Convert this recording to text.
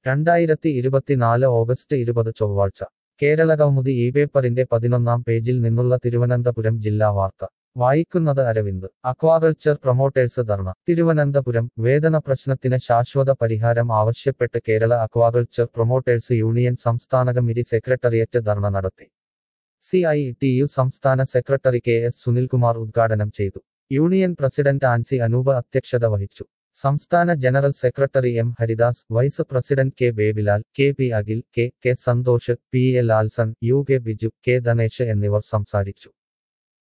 രണ്ടായിരത്തി ഇരുപത്തിനാല് ഓഗസ്റ്റ് ഇരുപത് ചൊവ്വാഴ്ച കേരളകൗമുദി ഈ പേപ്പറിന്റെ പതിനൊന്നാം പേജിൽ നിന്നുള്ള തിരുവനന്തപുരം ജില്ലാ വാർത്ത വായിക്കുന്നത് അരവിന്ദ് അക്വാകൾച്ചർ പ്രൊമോട്ടേഴ്സ് ധർണ തിരുവനന്തപുരം വേതന പ്രശ്നത്തിന് ശാശ്വത പരിഹാരം ആവശ്യപ്പെട്ട് കേരള അക്വാകൾച്ചർ പ്രൊമോട്ടേഴ്സ് യൂണിയൻ സംസ്ഥാന കമ്മിറ്റി സെക്രട്ടേറിയറ്റ് ധർണ നടത്തി സി ഐ ടി യു സംസ്ഥാന സെക്രട്ടറി കെ എസ് സുനിൽകുമാർ ഉദ്ഘാടനം ചെയ്തു യൂണിയൻ പ്രസിഡന്റ് ആൻസി അനൂപ് അധ്യക്ഷത വഹിച്ചു സംസ്ഥാന general secretary M Haridas vice president K Babylal K P Akhil K K Santhosh P A Lalson U K Biju K Dhanesh എന്നിവർ സംസാരിച്ചു